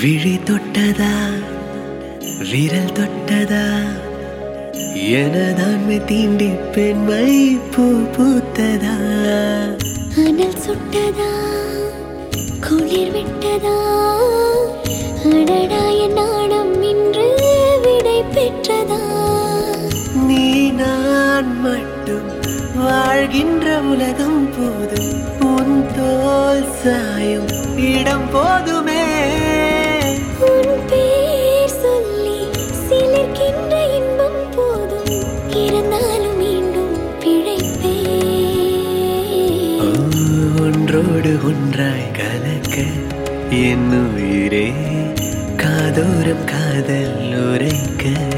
விழி தொட்டதா விரல் தொட்டதா எனதான்மை தீண்டி பெண்மை பூ பூத்ததா அனல் சுட்டதா குளிர் விட்டதா அடடா என் நாணம் இன்று விடை பெற்றதா நீ நான் மட்டும் வாழ்கின்ற உலகம் போதும் உன் தோல் சாயும் இடம் போதுமே உன் பேர் சொல்லி சிலிர்க்கின்ற இன்பம் போதும் இருந்தாலும் மீண்டும் பிழைப்பே ஓ, ஒன்றோடு ஒன்றாய் கலக்க என் உயிரே காதோரம் காதல் உரைக்க